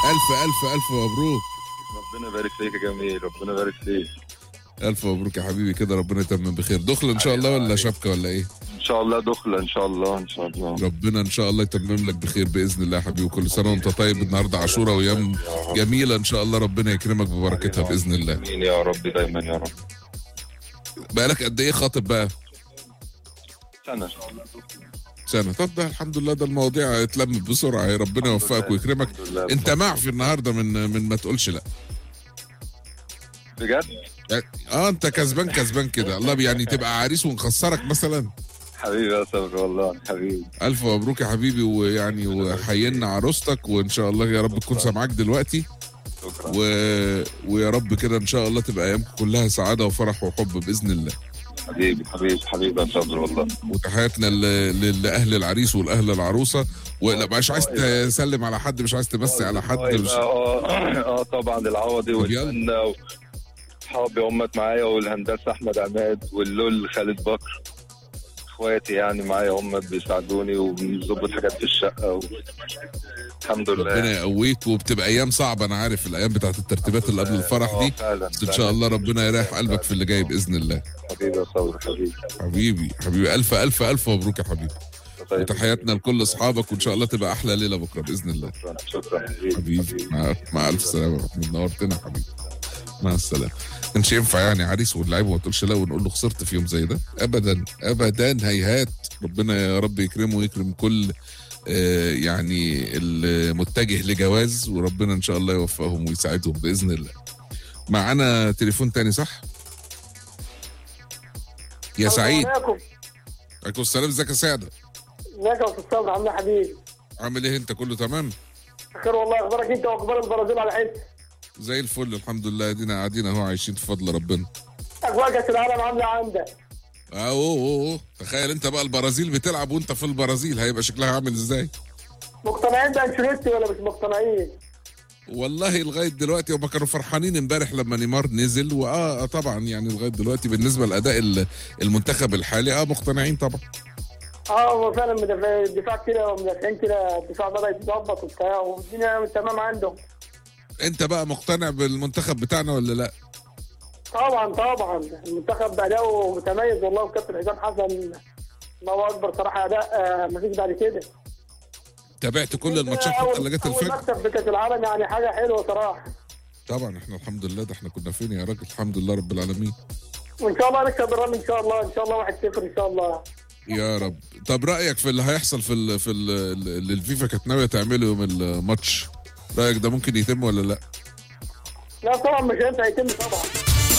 الف الف الف مبروك ربنا يبارك فيك يا جميل ربنا يبارك فيك الف مبروك يا حبيبي كده ربنا يتمم بخير دخل ان شاء الله ولا شبكه ولا ايه ان شاء الله دخله ان شاء الله ان شاء الله ربنا ان شاء الله يتمم لك بخير باذن الله يا حبيبي وكل سنه وانت طيب النهارده عاشوره وايام جميله ان شاء الله ربنا يكرمك ببركتها باذن الله امين يا رب دايما يا رب بقالك قد ايه خاطب بقى سنه سنه طب ده الحمد لله ده المواضيع اتلم بسرعه يا ربنا يوفقك ويكرمك الحمد لله. انت معفي النهارده من من ما تقولش لا بجد اه انت كسبان كسبان كده الله يعني تبقى عريس ونخسرك مثلا حبيبي يا صبري والله حبيبي الف مبروك يا حبيبي ويعني وحيينا عروستك وان شاء الله يا رب تكون سامعاك دلوقتي شكرا و... ويا رب كده ان شاء الله تبقى ايامكم كلها سعاده وفرح وحب باذن الله حبيبي حبيبي حبيبي يا صبري والله وتحياتنا ل... ل... لاهل العريس والاهل العروسه ولا مش عايز تسلم على حد مش عايز تمسي على حد مش... اه اه طبعا العوضي طب يلا. والفنة و- اصحابي همت معايا والهندسه احمد عماد واللول خالد بكر اخواتي يعني معايا هم بيساعدوني وبنظبط حاجات في الشقه و... الحمد لله ربنا يقويك وبتبقى ايام صعبه انا عارف الايام بتاعت الترتيبات اللي قبل الفرح آه، دي فعلا بس ان شاء الله ربنا يريح قلبك في اللي جاي باذن الله حبيبي يا صبري حبيبي حبيبي حبيبي الف الف الف مبروك يا حبيبي طيب. وتحياتنا لكل اصحابك وان شاء الله تبقى احلى ليله بكره باذن الله شكرا شكرا حبيبي حبيبي مع, مع الف سلامه يا محمود نورتنا يا حبيبي مع السلامه كانش ينفع يعني عريس واللعيبه وما تقولش لا ونقول له خسرت في يوم زي ده ابدا ابدا هيهات ربنا يا رب يكرمه ويكرم كل آه، يعني المتجه لجواز وربنا ان شاء الله يوفقهم ويساعدهم باذن الله معانا تليفون تاني صح يا سعيد عليكم عليكم السلام ازيك يا سعده ازيك يا استاذ صبري عامل ايه يا حبيبي؟ عامل ايه انت كله تمام بخير والله اخبارك انت واخبار البرازيل على حس زي الفل الحمد لله ادينا قاعدين اهو عايشين في فضل ربنا اجواء كاس العالم عامله عندك اهو أهو، أهو. تخيل انت بقى البرازيل بتلعب وانت في البرازيل هيبقى شكلها عامل ازاي مقتنعين بانشيلوتي ولا مش مقتنعين؟ والله لغايه دلوقتي هم كانوا فرحانين امبارح لما نيمار نزل واه آه طبعا يعني لغايه دلوقتي بالنسبه لاداء ال- المنتخب الحالي اه مقتنعين طبعا اه هو فعلا مدافع الدفاع كده ومدافعين كده الدفاع بدا يتظبط وبتاع والدنيا تمام عندهم انت بقى مقتنع بالمنتخب بتاعنا ولا لا طبعا طبعا المنتخب اداؤه متميز والله وكابتن حسام حسن الله اكبر صراحه اداء آه، مفيش بعد كده تابعت كل الماتشات حتى اللي جت اول الفجر مكسب في كاس العالم يعني حاجه حلوه صراحه طبعا احنا الحمد لله ده احنا كنا فين يا راجل الحمد لله رب العالمين وان شاء الله نكسب الرن ان شاء الله ان شاء الله 1-0 ان شاء الله يا رب طب رايك في اللي هيحصل في ال في ال اللي الفيفا كانت ناويه تعمله يوم الماتش رايك ده ممكن يتم ولا لا لا طبعا مش هينفع يتم طبعا